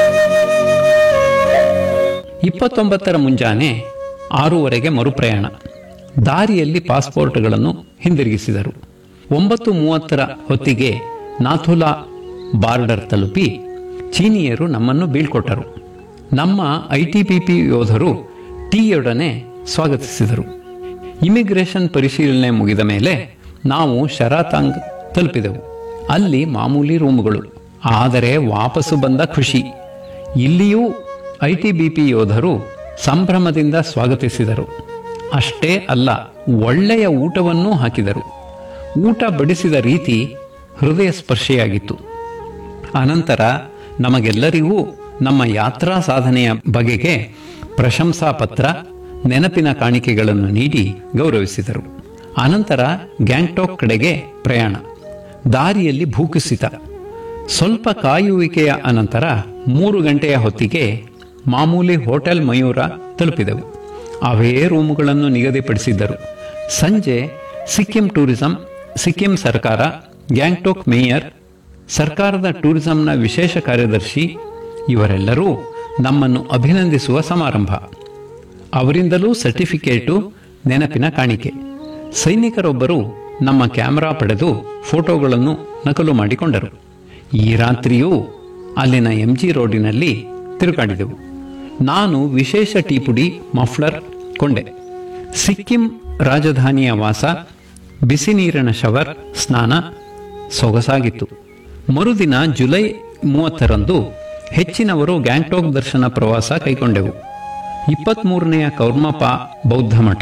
ಇಪ್ಪತ್ತೊಂಬತ್ತರ ಮುಂಜಾನೆ ಆರೂವರೆಗೆ ಮರುಪ್ರಯಾಣ ದಾರಿಯಲ್ಲಿ ಪಾಸ್ಪೋರ್ಟ್ಗಳನ್ನು ಹಿಂದಿರುಗಿಸಿದರು ಒಂಬತ್ತು ಮೂವತ್ತರ ಹೊತ್ತಿಗೆ ನಾಥುಲಾ ಬಾರ್ಡರ್ ತಲುಪಿ ಚೀನಿಯರು ನಮ್ಮನ್ನು ಬೀಳ್ಕೊಟ್ಟರು ನಮ್ಮ ಐಟಿಬಿಪಿ ಯೋಧರು ಟೀಯೊಡನೆ ಸ್ವಾಗತಿಸಿದರು ಇಮಿಗ್ರೇಷನ್ ಪರಿಶೀಲನೆ ಮುಗಿದ ಮೇಲೆ ನಾವು ಶರಾತಾಂಗ್ ತಲುಪಿದೆವು ಅಲ್ಲಿ ಮಾಮೂಲಿ ರೂಮುಗಳು ಆದರೆ ವಾಪಸ್ಸು ಬಂದ ಖುಷಿ ಇಲ್ಲಿಯೂ ಐಟಿಬಿಪಿ ಯೋಧರು ಸಂಭ್ರಮದಿಂದ ಸ್ವಾಗತಿಸಿದರು ಅಷ್ಟೇ ಅಲ್ಲ ಒಳ್ಳೆಯ ಊಟವನ್ನೂ ಹಾಕಿದರು ಊಟ ಬಡಿಸಿದ ರೀತಿ ಹೃದಯ ಸ್ಪರ್ಶಿಯಾಗಿತ್ತು ಅನಂತರ ನಮಗೆಲ್ಲರಿಗೂ ನಮ್ಮ ಯಾತ್ರಾ ಸಾಧನೆಯ ಬಗೆಗೆ ಪ್ರಶಂಸಾ ಪತ್ರ ನೆನಪಿನ ಕಾಣಿಕೆಗಳನ್ನು ನೀಡಿ ಗೌರವಿಸಿದರು ಅನಂತರ ಗ್ಯಾಂಗ್ಟಾಕ್ ಕಡೆಗೆ ಪ್ರಯಾಣ ದಾರಿಯಲ್ಲಿ ಭೂಕುಸಿತ ಸ್ವಲ್ಪ ಕಾಯುವಿಕೆಯ ಅನಂತರ ಮೂರು ಗಂಟೆಯ ಹೊತ್ತಿಗೆ ಮಾಮೂಲಿ ಹೋಟೆಲ್ ಮಯೂರ ತಲುಪಿದೆವು ಅವೇ ರೂಮುಗಳನ್ನು ನಿಗದಿಪಡಿಸಿದ್ದರು ಸಂಜೆ ಸಿಕ್ಕಿಂ ಟೂರಿಸಂ ಸಿಕ್ಕಿಂ ಸರ್ಕಾರ ಗ್ಯಾಂಗ್ಟೋಕ್ ಮೇಯರ್ ಸರ್ಕಾರದ ಟೂರಿಸಂನ ವಿಶೇಷ ಕಾರ್ಯದರ್ಶಿ ಇವರೆಲ್ಲರೂ ನಮ್ಮನ್ನು ಅಭಿನಂದಿಸುವ ಸಮಾರಂಭ ಅವರಿಂದಲೂ ಸರ್ಟಿಫಿಕೇಟು ನೆನಪಿನ ಕಾಣಿಕೆ ಸೈನಿಕರೊಬ್ಬರು ನಮ್ಮ ಕ್ಯಾಮೆರಾ ಪಡೆದು ಫೋಟೋಗಳನ್ನು ನಕಲು ಮಾಡಿಕೊಂಡರು ಈ ರಾತ್ರಿಯೂ ಅಲ್ಲಿನ ಎಂಜಿ ರೋಡಿನಲ್ಲಿ ತಿರುಗಾಡಿದೆವು ನಾನು ವಿಶೇಷ ಟೀಪುಡಿ ಮಫ್ಲರ್ ಕೊಂಡೆ ಸಿಕ್ಕಿಂ ರಾಜಧಾನಿಯ ವಾಸ ಬಿಸಿ ನೀರಿನ ಶವರ್ ಸ್ನಾನ ಸೊಗಸಾಗಿತ್ತು ಮರುದಿನ ಜುಲೈ ಮೂವತ್ತರಂದು ಹೆಚ್ಚಿನವರು ಗ್ಯಾಂಗ್ಟೋಕ್ ದರ್ಶನ ಪ್ರವಾಸ ಕೈಗೊಂಡೆವು ಇಪ್ಪತ್ಮೂರನೆಯ ಕೌರ್ಮಪಾ ಬೌದ್ಧ ಮಠ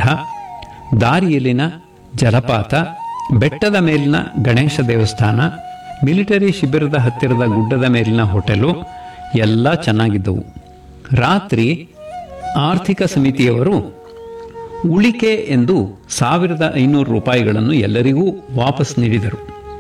ದಾರಿಯಲ್ಲಿನ ಜಲಪಾತ ಬೆಟ್ಟದ ಮೇಲಿನ ಗಣೇಶ ದೇವಸ್ಥಾನ ಮಿಲಿಟರಿ ಶಿಬಿರದ ಹತ್ತಿರದ ಗುಡ್ಡದ ಮೇಲಿನ ಹೋಟೆಲು ಎಲ್ಲ ಚೆನ್ನಾಗಿದ್ದವು ರಾತ್ರಿ ಆರ್ಥಿಕ ಸಮಿತಿಯವರು ಉಳಿಕೆ ಎಂದು ಸಾವಿರದ ಐನೂರು ರೂಪಾಯಿಗಳನ್ನು ಎಲ್ಲರಿಗೂ ವಾಪಸ್ ನೀಡಿದರು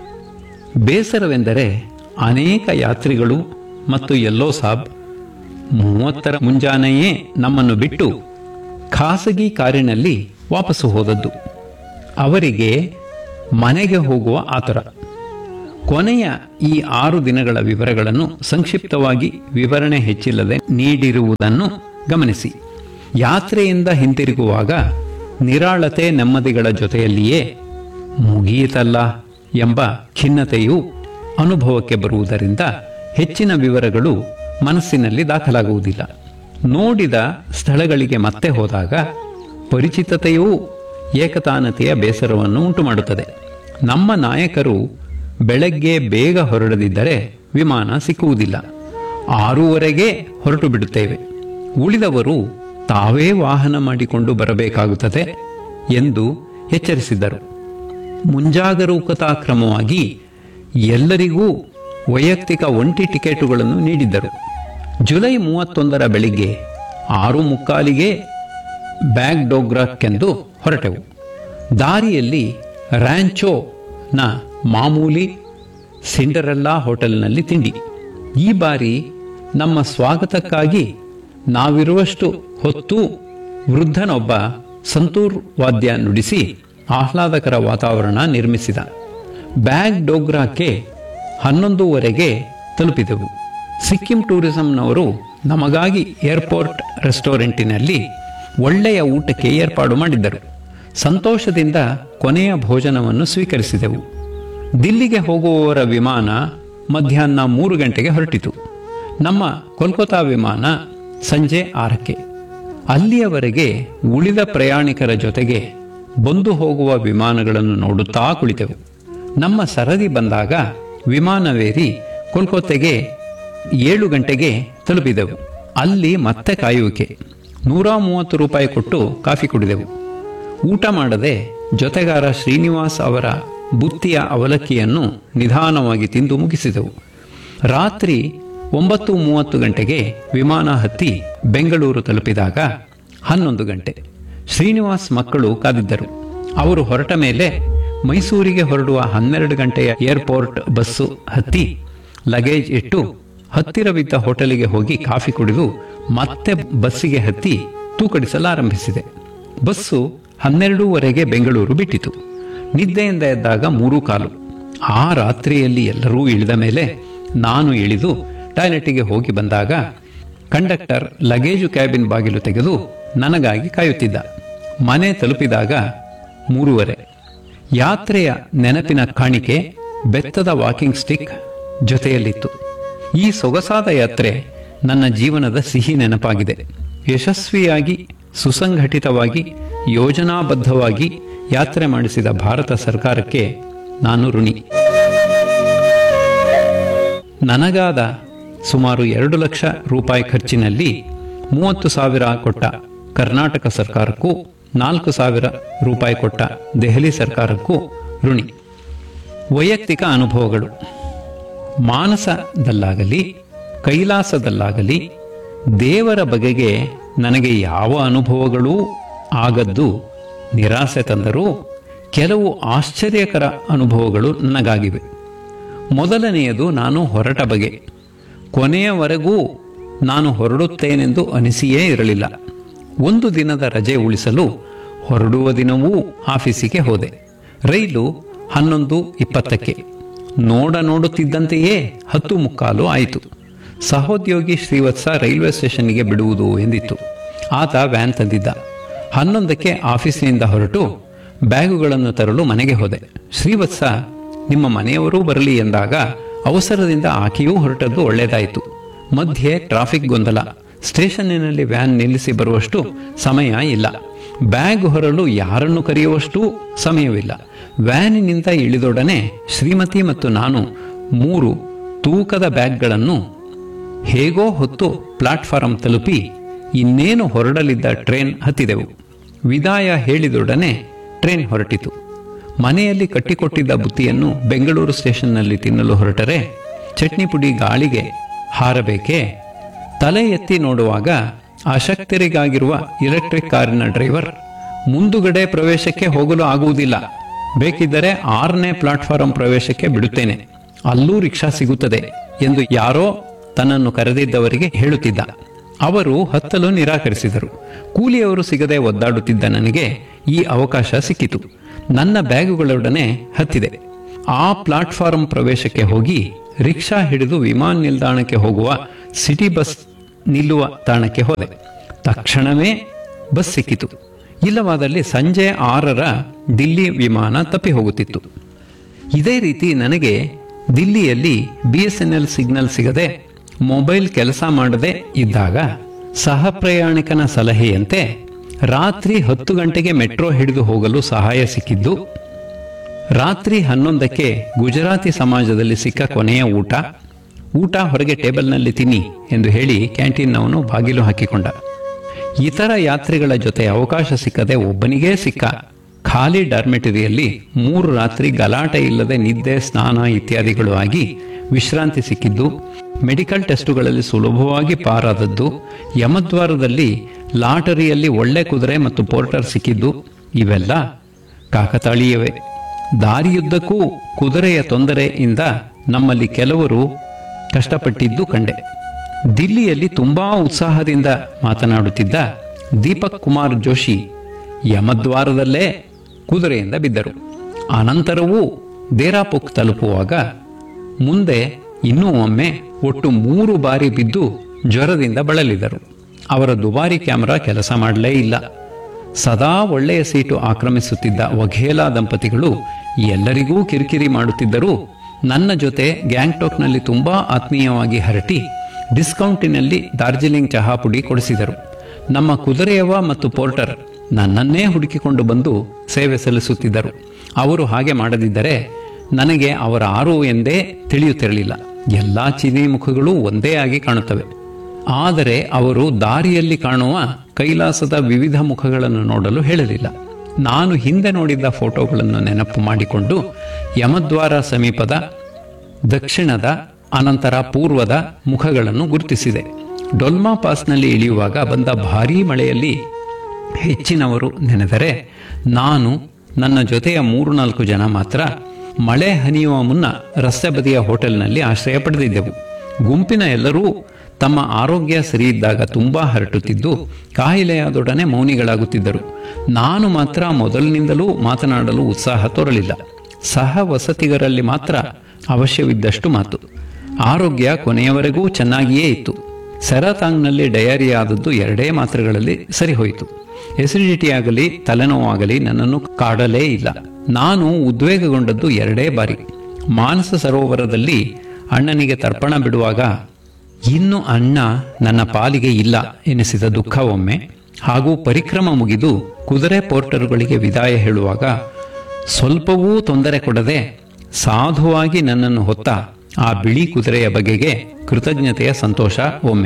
ಬೇಸರವೆಂದರೆ ಅನೇಕ ಯಾತ್ರಿಗಳು ಮತ್ತು ಯಲ್ಲೋ ಸಾಬ್ ಮೂವತ್ತರ ಮುಂಜಾನೆಯೇ ನಮ್ಮನ್ನು ಬಿಟ್ಟು ಖಾಸಗಿ ಕಾರಿನಲ್ಲಿ ವಾಪಸ್ಸು ಹೋದದ್ದು ಅವರಿಗೆ ಮನೆಗೆ ಹೋಗುವ ಆತುರ ಕೊನೆಯ ಈ ಆರು ದಿನಗಳ ವಿವರಗಳನ್ನು ಸಂಕ್ಷಿಪ್ತವಾಗಿ ವಿವರಣೆ ಹೆಚ್ಚಿಲ್ಲದೆ ನೀಡಿರುವುದನ್ನು ಗಮನಿಸಿ ಯಾತ್ರೆಯಿಂದ ಹಿಂತಿರುಗುವಾಗ ನಿರಾಳತೆ ನೆಮ್ಮದಿಗಳ ಜೊತೆಯಲ್ಲಿಯೇ ಮುಗಿಯಿತಲ್ಲ ಎಂಬ ಖಿನ್ನತೆಯು ಅನುಭವಕ್ಕೆ ಬರುವುದರಿಂದ ಹೆಚ್ಚಿನ ವಿವರಗಳು ಮನಸ್ಸಿನಲ್ಲಿ ದಾಖಲಾಗುವುದಿಲ್ಲ ನೋಡಿದ ಸ್ಥಳಗಳಿಗೆ ಮತ್ತೆ ಹೋದಾಗ ಪರಿಚಿತತೆಯೂ ಏಕತಾನತೆಯ ಬೇಸರವನ್ನು ಉಂಟುಮಾಡುತ್ತದೆ ನಮ್ಮ ನಾಯಕರು ಬೆಳಗ್ಗೆ ಬೇಗ ಹೊರಡದಿದ್ದರೆ ವಿಮಾನ ಸಿಕ್ಕುವುದಿಲ್ಲ ಆರೂವರೆಗೆ ಹೊರಟು ಬಿಡುತ್ತೇವೆ ಉಳಿದವರು ತಾವೇ ವಾಹನ ಮಾಡಿಕೊಂಡು ಬರಬೇಕಾಗುತ್ತದೆ ಎಂದು ಎಚ್ಚರಿಸಿದ್ದರು ಮುಂಜಾಗರೂಕತಾ ಕ್ರಮವಾಗಿ ಎಲ್ಲರಿಗೂ ವೈಯಕ್ತಿಕ ಒಂಟಿ ಟಿಕೆಟುಗಳನ್ನು ನೀಡಿದ್ದರು ಜುಲೈ ಮೂವತ್ತೊಂದರ ಬೆಳಿಗ್ಗೆ ಆರು ಮುಕ್ಕಾಲಿಗೆ ಬ್ಯಾಗ್ ಡೋಗ್ರಾಕ್ಕೆಂದು ಹೊರಟೆವು ದಾರಿಯಲ್ಲಿ ರ್ಯಾಂಚೋನ ಮಾಮೂಲಿ ಸಿಂಡರೆಲ್ಲಾ ಹೋಟೆಲ್ನಲ್ಲಿ ತಿಂಡಿ ಈ ಬಾರಿ ನಮ್ಮ ಸ್ವಾಗತಕ್ಕಾಗಿ ನಾವಿರುವಷ್ಟು ಹೊತ್ತು ವೃದ್ಧನೊಬ್ಬ ಸಂತೂರ್ ವಾದ್ಯ ನುಡಿಸಿ ಆಹ್ಲಾದಕರ ವಾತಾವರಣ ನಿರ್ಮಿಸಿದ ಬ್ಯಾಗ್ ಡೋಗ್ರಾಕ್ಕೆ ಹನ್ನೊಂದೂವರೆಗೆ ತಲುಪಿದೆವು ಸಿಕ್ಕಿಂ ಟೂರಿಸಂನವರು ನಮಗಾಗಿ ಏರ್ಪೋರ್ಟ್ ರೆಸ್ಟೋರೆಂಟಿನಲ್ಲಿ ಒಳ್ಳೆಯ ಊಟಕ್ಕೆ ಏರ್ಪಾಡು ಮಾಡಿದ್ದರು ಸಂತೋಷದಿಂದ ಕೊನೆಯ ಭೋಜನವನ್ನು ಸ್ವೀಕರಿಸಿದೆವು ದಿಲ್ಲಿಗೆ ಹೋಗುವವರ ವಿಮಾನ ಮಧ್ಯಾಹ್ನ ಮೂರು ಗಂಟೆಗೆ ಹೊರಟಿತು ನಮ್ಮ ಕೋಲ್ಕತಾ ವಿಮಾನ ಸಂಜೆ ಆರಕ್ಕೆ ಅಲ್ಲಿಯವರೆಗೆ ಉಳಿದ ಪ್ರಯಾಣಿಕರ ಜೊತೆಗೆ ಬಂದು ಹೋಗುವ ವಿಮಾನಗಳನ್ನು ನೋಡುತ್ತಾ ಕುಳಿತೆವು ನಮ್ಮ ಸರದಿ ಬಂದಾಗ ವಿಮಾನವೇರಿ ಕೋಲ್ಕತ್ತೆಗೆ ಏಳು ಗಂಟೆಗೆ ತಲುಪಿದೆವು ಅಲ್ಲಿ ಮತ್ತೆ ಕಾಯುವಿಕೆ ನೂರ ಮೂವತ್ತು ರೂಪಾಯಿ ಕೊಟ್ಟು ಕಾಫಿ ಕುಡಿದೆವು ಊಟ ಮಾಡದೆ ಜೊತೆಗಾರ ಶ್ರೀನಿವಾಸ್ ಅವರ ಬುತ್ತಿಯ ಅವಲಕ್ಕಿಯನ್ನು ನಿಧಾನವಾಗಿ ತಿಂದು ಮುಗಿಸಿದೆವು ರಾತ್ರಿ ಒಂಬತ್ತು ಮೂವತ್ತು ಗಂಟೆಗೆ ವಿಮಾನ ಹತ್ತಿ ಬೆಂಗಳೂರು ತಲುಪಿದಾಗ ಹನ್ನೊಂದು ಗಂಟೆ ಶ್ರೀನಿವಾಸ್ ಮಕ್ಕಳು ಕಾದಿದ್ದರು ಅವರು ಹೊರಟ ಮೇಲೆ ಮೈಸೂರಿಗೆ ಹೊರಡುವ ಹನ್ನೆರಡು ಗಂಟೆಯ ಏರ್ಪೋರ್ಟ್ ಬಸ್ಸು ಹತ್ತಿ ಲಗೇಜ್ ಇಟ್ಟು ಹತ್ತಿರವಿದ್ದ ಹೋಟೆಲಿಗೆ ಹೋಗಿ ಕಾಫಿ ಕುಡಿದು ಮತ್ತೆ ಬಸ್ಸಿಗೆ ಹತ್ತಿ ತೂಕಡಿಸಲಾರಂಭಿಸಿದೆ ಬಸ್ಸು ಹನ್ನೆರಡೂವರೆಗೆ ಬೆಂಗಳೂರು ಬಿಟ್ಟಿತು ನಿದ್ದೆಯಿಂದ ಎದ್ದಾಗ ಮೂರು ಕಾಲು ಆ ರಾತ್ರಿಯಲ್ಲಿ ಎಲ್ಲರೂ ಇಳಿದ ಮೇಲೆ ನಾನು ಇಳಿದು ಟಾಯ್ಲೆಟ್ಗೆ ಹೋಗಿ ಬಂದಾಗ ಕಂಡಕ್ಟರ್ ಲಗೇಜು ಕ್ಯಾಬಿನ್ ಬಾಗಿಲು ತೆಗೆದು ನನಗಾಗಿ ಕಾಯುತ್ತಿದ್ದ ಮನೆ ತಲುಪಿದಾಗ ಮೂರುವರೆ ಯಾತ್ರೆಯ ನೆನಪಿನ ಕಾಣಿಕೆ ಬೆತ್ತದ ವಾಕಿಂಗ್ ಸ್ಟಿಕ್ ಜೊತೆಯಲ್ಲಿತ್ತು ಈ ಸೊಗಸಾದ ಯಾತ್ರೆ ನನ್ನ ಜೀವನದ ಸಿಹಿ ನೆನಪಾಗಿದೆ ಯಶಸ್ವಿಯಾಗಿ ಸುಸಂಘಟಿತವಾಗಿ ಯೋಜನಾಬದ್ಧವಾಗಿ ಯಾತ್ರೆ ಮಾಡಿಸಿದ ಭಾರತ ಸರ್ಕಾರಕ್ಕೆ ನಾನು ಋಣಿ ನನಗಾದ ಸುಮಾರು ಎರಡು ಲಕ್ಷ ರೂಪಾಯಿ ಖರ್ಚಿನಲ್ಲಿ ಮೂವತ್ತು ಸಾವಿರ ಕೊಟ್ಟ ಕರ್ನಾಟಕ ಸರ್ಕಾರಕ್ಕೂ ನಾಲ್ಕು ಸಾವಿರ ರೂಪಾಯಿ ಕೊಟ್ಟ ದೆಹಲಿ ಸರ್ಕಾರಕ್ಕೂ ಋಣಿ ವೈಯಕ್ತಿಕ ಅನುಭವಗಳು ಮಾನಸದಲ್ಲಾಗಲಿ ಕೈಲಾಸದಲ್ಲಾಗಲಿ ದೇವರ ಬಗೆಗೆ ನನಗೆ ಯಾವ ಅನುಭವಗಳೂ ಆಗದ್ದು ನಿರಾಸೆ ತಂದರೂ ಕೆಲವು ಆಶ್ಚರ್ಯಕರ ಅನುಭವಗಳು ನನಗಾಗಿವೆ ಮೊದಲನೆಯದು ನಾನು ಹೊರಟ ಬಗೆ ಕೊನೆಯವರೆಗೂ ನಾನು ಹೊರಡುತ್ತೇನೆಂದು ಅನಿಸಿಯೇ ಇರಲಿಲ್ಲ ಒಂದು ದಿನದ ರಜೆ ಉಳಿಸಲು ಹೊರಡುವ ದಿನವೂ ಆಫೀಸಿಗೆ ಹೋದೆ ರೈಲು ಹನ್ನೊಂದು ಇಪ್ಪತ್ತಕ್ಕೆ ನೋಡ ನೋಡುತ್ತಿದ್ದಂತೆಯೇ ಹತ್ತು ಮುಕ್ಕಾಲು ಆಯಿತು ಸಹೋದ್ಯೋಗಿ ಶ್ರೀವತ್ಸ ರೈಲ್ವೆ ಸ್ಟೇಷನ್ಗೆ ಬಿಡುವುದು ಎಂದಿತ್ತು ಆತ ವ್ಯಾನ್ ತಂದಿದ್ದ ಹನ್ನೊಂದಕ್ಕೆ ಆಫೀಸಿನಿಂದ ಹೊರಟು ಬ್ಯಾಗುಗಳನ್ನು ತರಲು ಮನೆಗೆ ಹೋದೆ ಶ್ರೀವತ್ಸ ನಿಮ್ಮ ಮನೆಯವರೂ ಬರಲಿ ಎಂದಾಗ ಅವಸರದಿಂದ ಆಕೆಯೂ ಹೊರಟದ್ದು ಒಳ್ಳೆಯದಾಯಿತು ಮಧ್ಯೆ ಟ್ರಾಫಿಕ್ ಗೊಂದಲ ಸ್ಟೇಷನ್ನಿನಲ್ಲಿ ವ್ಯಾನ್ ನಿಲ್ಲಿಸಿ ಬರುವಷ್ಟು ಸಮಯ ಇಲ್ಲ ಬ್ಯಾಗ್ ಹೊರಲು ಯಾರನ್ನು ಕರೆಯುವಷ್ಟು ಸಮಯವಿಲ್ಲ ವ್ಯಾನಿನಿಂದ ಇಳಿದೊಡನೆ ಶ್ರೀಮತಿ ಮತ್ತು ನಾನು ಮೂರು ತೂಕದ ಬ್ಯಾಗ್ಗಳನ್ನು ಹೇಗೋ ಹೊತ್ತು ಪ್ಲಾಟ್ಫಾರಂ ತಲುಪಿ ಇನ್ನೇನು ಹೊರಡಲಿದ್ದ ಟ್ರೇನ್ ಹತ್ತಿದೆವು ವಿದಾಯ ಹೇಳಿದೊಡನೆ ಟ್ರೇನ್ ಹೊರಟಿತು ಮನೆಯಲ್ಲಿ ಕಟ್ಟಿಕೊಟ್ಟಿದ್ದ ಬುತ್ತಿಯನ್ನು ಬೆಂಗಳೂರು ಸ್ಟೇಷನ್ನಲ್ಲಿ ತಿನ್ನಲು ಹೊರಟರೆ ಚಟ್ನಿ ಪುಡಿ ಗಾಳಿಗೆ ಹಾರಬೇಕೇ ತಲೆ ಎತ್ತಿ ನೋಡುವಾಗ ಅಶಕ್ತರಿಗಾಗಿರುವ ಎಲೆಕ್ಟ್ರಿಕ್ ಕಾರಿನ ಡ್ರೈವರ್ ಮುಂದುಗಡೆ ಪ್ರವೇಶಕ್ಕೆ ಹೋಗಲು ಆಗುವುದಿಲ್ಲ ಬೇಕಿದ್ದರೆ ಆರನೇ ಪ್ಲಾಟ್ಫಾರಂ ಪ್ರವೇಶಕ್ಕೆ ಬಿಡುತ್ತೇನೆ ಅಲ್ಲೂ ರಿಕ್ಷಾ ಸಿಗುತ್ತದೆ ಎಂದು ಯಾರೋ ತನ್ನನ್ನು ಕರೆದಿದ್ದವರಿಗೆ ಹೇಳುತ್ತಿದ್ದ ಅವರು ಹತ್ತಲು ನಿರಾಕರಿಸಿದರು ಕೂಲಿಯವರು ಸಿಗದೆ ಒದ್ದಾಡುತ್ತಿದ್ದ ನನಗೆ ಈ ಅವಕಾಶ ಸಿಕ್ಕಿತು ನನ್ನ ಬ್ಯಾಗುಗಳೊಡನೆ ಹತ್ತಿದೆ ಆ ಪ್ಲಾಟ್ಫಾರಂ ಪ್ರವೇಶಕ್ಕೆ ಹೋಗಿ ರಿಕ್ಷಾ ಹಿಡಿದು ವಿಮಾನ ನಿಲ್ದಾಣಕ್ಕೆ ಹೋಗುವ ಸಿಟಿ ಬಸ್ ನಿಲ್ಲುವ ತಾಣಕ್ಕೆ ಹೋದೆ ತಕ್ಷಣವೇ ಬಸ್ ಸಿಕ್ಕಿತು ಇಲ್ಲವಾದಲ್ಲಿ ಸಂಜೆ ಆರರ ದಿಲ್ಲಿ ವಿಮಾನ ತಪ್ಪಿ ಹೋಗುತ್ತಿತ್ತು ಇದೇ ರೀತಿ ನನಗೆ ದಿಲ್ಲಿಯಲ್ಲಿ B S N L signal ಸಿಗದೆ ಮೊಬೈಲ್ ಕೆಲಸ ಮಾಡದೆ ಇದ್ದಾಗ ಸಹ ಪ್ರಯಾಣಿಕನ ಸಲಹೆಯಂತೆ ರಾತ್ರಿ ಹತ್ತು ಗಂಟೆಗೆ ಮೆಟ್ರೋ ಹಿಡಿದು ಹೋಗಲು ಸಹಾಯ ಸಿಕ್ಕಿದ್ದು ರಾತ್ರಿ ಹನ್ನೊಂದಕ್ಕೆ ಗುಜರಾತಿ ಸಮಾಜದಲ್ಲಿ ಸಿಕ್ಕ ಕೊನೆಯ ಊಟ ಊಟ ಹೊರಗೆ ಟೇಬಲ್ನಲ್ಲಿ ತಿನ್ನಿ ಎಂದು ಹೇಳಿ ಕ್ಯಾಂಟೀನ್ನವನು ಬಾಗಿಲು ಹಾಕಿಕೊಂಡ ಇತರ ಯಾತ್ರಿಗಳ ಜೊತೆ ಅವಕಾಶ ಸಿಕ್ಕದೆ ಒಬ್ಬನಿಗೇ ಸಿಕ್ಕ ಖಾಲಿ ಡಾರ್ಮೆಟರಿಯಲ್ಲಿ ಮೂರು ರಾತ್ರಿ ಗಲಾಟೆ ಇಲ್ಲದೆ ನಿದ್ದೆ ಸ್ನಾನ ಇತ್ಯಾದಿಗಳು ಆಗಿ ವಿಶ್ರಾಂತಿ ಸಿಕ್ಕಿದ್ದು ಮೆಡಿಕಲ್ ಟೆಸ್ಟುಗಳಲ್ಲಿ ಸುಲಭವಾಗಿ ಪಾರಾದದ್ದು ಯಮದ್ವಾರದಲ್ಲಿ ಲಾಟರಿಯಲ್ಲಿ ಒಳ್ಳೆ ಕುದುರೆ ಮತ್ತು ಪೋರ್ಟರ್ ಸಿಕ್ಕಿದ್ದು ಇವೆಲ್ಲ ಕಾಕತಾಳೀಯವೇ ದಾರಿಯುದ್ದಕ್ಕೂ ಕುದುರೆಯ ತೊಂದರೆಯಿಂದ ನಮ್ಮಲ್ಲಿ ಕೆಲವರು ಕಷ್ಟಪಟ್ಟಿದ್ದು ಕಂಡೆ ದಿಲ್ಲಿಯಲ್ಲಿ ತುಂಬಾ ಉತ್ಸಾಹದಿಂದ ಮಾತನಾಡುತ್ತಿದ್ದ ದೀಪಕ್ ಕುಮಾರ್ ಜೋಶಿ ಯಮದ್ವಾರದಲ್ಲೇ ಕುದುರೆಯಿಂದ ಬಿದ್ದರು ಅನಂತರವೂ ದೇರಾಪುಕ್ ತಲುಪುವಾಗ ಮುಂದೆ ಇನ್ನೂ ಒಮ್ಮೆ ಒಟ್ಟು ಮೂರು ಬಾರಿ ಬಿದ್ದು ಜ್ವರದಿಂದ ಬಳಲಿದರು ಅವರ ದುಬಾರಿ ಕ್ಯಾಮೆರಾ ಕೆಲಸ ಮಾಡಲೇ ಇಲ್ಲ ಸದಾ ಒಳ್ಳೆಯ ಸೀಟು ಆಕ್ರಮಿಸುತ್ತಿದ್ದ ವಘೇಲಾ ದಂಪತಿಗಳು ಎಲ್ಲರಿಗೂ ಕಿರಿಕಿರಿ ಮಾಡುತ್ತಿದ್ದರೂ ನನ್ನ ಜೊತೆ ಗ್ಯಾಂಗ್ಟಾಕ್ನಲ್ಲಿ ತುಂಬಾ ಆತ್ಮೀಯವಾಗಿ ಹರಟಿ ಡಿಸ್ಕೌಂಟಿನಲ್ಲಿ ಡಾರ್ಜಿಲಿಂಗ್ ಚಹಾ ಪುಡಿ ಕೊಡಿಸಿದರು ನಮ್ಮ ಕುದುರೆಯವ ಮತ್ತು ಪೋರ್ಟರ್ ನನ್ನನ್ನೇ ಹುಡುಕಿಕೊಂಡು ಬಂದು ಸೇವೆ ಸಲ್ಲಿಸುತ್ತಿದ್ದರು ಅವರು ಹಾಗೆ ಮಾಡದಿದ್ದರೆ ನನಗೆ ಅವರ ಆರು ಎಂದೇ ತಿಳಿಯುತ್ತಿರಲಿಲ್ಲ ಎಲ್ಲಾ ಚೀನಿ ಮುಖಗಳು ಒಂದೇ ಆಗಿ ಕಾಣುತ್ತವೆ ಆದರೆ ಅವರು ದಾರಿಯಲ್ಲಿ ಕಾಣುವ ಕೈಲಾಸದ ವಿವಿಧ ಮುಖಗಳನ್ನು ನೋಡಲು ಹೇಳಲಿಲ್ಲ ನಾನು ಹಿಂದೆ ನೋಡಿದ್ದ ಫೋಟೋಗಳನ್ನು ನೆನಪು ಮಾಡಿಕೊಂಡು ಯಮದ್ವಾರ ಸಮೀಪದ ದಕ್ಷಿಣದ ಅನಂತರ ಪೂರ್ವದ ಮುಖಗಳನ್ನು ಗುರುತಿಸಿದೆ ಡೊಲ್ಮಾ ಪಾಸ್ನಲ್ಲಿ ಇಳಿಯುವಾಗ ಬಂದ ಭಾರೀ ಮಳೆಯಲ್ಲಿ ಹೆಚ್ಚಿನವರು ನೆನೆದರೆ ನಾನು ನನ್ನ ಜೊತೆಯ ಮೂರು ನಾಲ್ಕು ಜನ ಮಾತ್ರ ಮಳೆ ಹನಿಯುವ ಮುನ್ನ ರಸ್ತೆ ಬದಿಯ ಹೋಟೆಲ್ನಲ್ಲಿ ಆಶ್ರಯ ಪಡೆದಿದ್ದೆವು ಗುಂಪಿನ ಎಲ್ಲರೂ ತಮ್ಮ ಆರೋಗ್ಯ ಸರಿಯಿದ್ದಾಗ ತುಂಬಾ ಹರಟುತ್ತಿದ್ದು ಕಾಯಿಲೆಯಾದೊಡನೆ ಮೌನಿಗಳಾಗುತ್ತಿದ್ದರು ನಾನು ಮಾತ್ರ ಮೊದಲಿನಿಂದಲೂ ಮಾತನಾಡಲು ಉತ್ಸಾಹ ತೋರಲಿಲ್ಲ ಸಹ ವಸತಿಗರಲ್ಲಿ ಮಾತ್ರ ಅವಶ್ಯವಿದ್ದಷ್ಟು ಮಾತು ಆರೋಗ್ಯ ಕೊನೆಯವರೆಗೂ ಚೆನ್ನಾಗಿಯೇ ಇತ್ತು ಸೆರಾತಾಂಗ್ನಲ್ಲಿ ಡಯರಿಯಾ ಆದದ್ದು ಎರಡೇ ಮಾತ್ರೆಗಳಲ್ಲಿ ಸರಿಹೋಯಿತು ಎಸಿಡಿಟಿ ಆಗಲಿ ತಲೆನೋವಾಗಲಿ ನನ್ನನ್ನು ಕಾಡಲೇ ಇಲ್ಲ ನಾನು ಉದ್ವೇಗಗೊಂಡದ್ದು ಎರಡೇ ಬಾರಿ ಮಾನಸ ಸರೋವರದಲ್ಲಿ ಅಣ್ಣನಿಗೆ ತರ್ಪಣ ಬಿಡುವಾಗ ಇನ್ನು ಅಣ್ಣ ನನ್ನ ಪಾಲಿಗೆ ಇಲ್ಲ ಎನಿಸಿದ ದುಃಖ ಒಮ್ಮೆ ಹಾಗೂ ಪರಿಕ್ರಮ ಮುಗಿದು ಕುದುರೆ ಪೋರ್ಟರ್ಗಳಿಗೆ ವಿದಾಯ ಹೇಳುವಾಗ ಸ್ವಲ್ಪವೂ ತೊಂದರೆ ಕೊಡದೆ ಸಾಧುವಾಗಿ ನನ್ನನ್ನು ಹೊತ್ತ ಆ ಬಿಳಿ ಕುದುರೆಯ ಬಗೆಗೆ ಕೃತಜ್ಞತೆಯ ಸಂತೋಷ ಒಮ್ಮೆ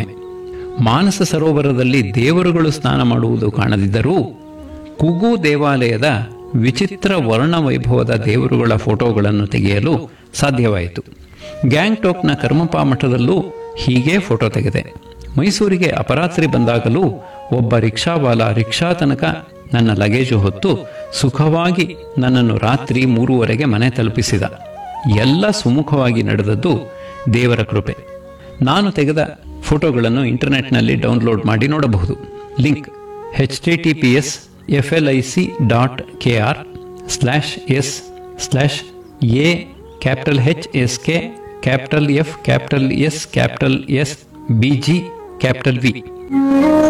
ಮಾನಸ ಸರೋವರದಲ್ಲಿ ದೇವರುಗಳು ಸ್ನಾನ ಮಾಡುವುದು ಕಾಣದಿದ್ದರೂ ಕುಗು ದೇವಾಲಯದ ವಿಚಿತ್ರ ವರ್ಣ ವೈಭವದ ದೇವರುಗಳ ಫೋಟೋಗಳನ್ನು ತೆಗೆಯಲು ಸಾಧ್ಯವಾಯಿತು ಗ್ಯಾಂಗ್ಟಾಕ್ನ ಕರ್ಮಪಾ ಮಠದಲ್ಲೂ ಹೀಗೆ ಫೋಟೋ ತೆಗೆದೆ ಮೈಸೂರಿಗೆ ಅಪರಾತ್ರಿ ಬಂದಾಗಲೂ ಒಬ್ಬ ರಿಕ್ಷಾವಾಲ ರಿಕ್ಷಾ ತನಕ ನನ್ನ ಲಗೇಜು ಹೊತ್ತು ಸುಖವಾಗಿ ನನ್ನನ್ನು ರಾತ್ರಿ ಮೂರುವರೆಗೆ ಮನೆ ತಲುಪಿಸಿದ ಎಲ್ಲ ಸುಮುಖವಾಗಿ ನಡೆದದ್ದು ದೇವರ ಕೃಪೆ ನಾನು ತೆಗೆದ ಫೋಟೋಗಳನ್ನು ಇಂಟರ್ನೆಟ್ನಲ್ಲಿ ಡೌನ್ಲೋಡ್ ಮಾಡಿ ನೋಡಬಹುದು link H T T P S F L I C dot K R slash S slash A capital H S K capital F capital S capital S B G capital V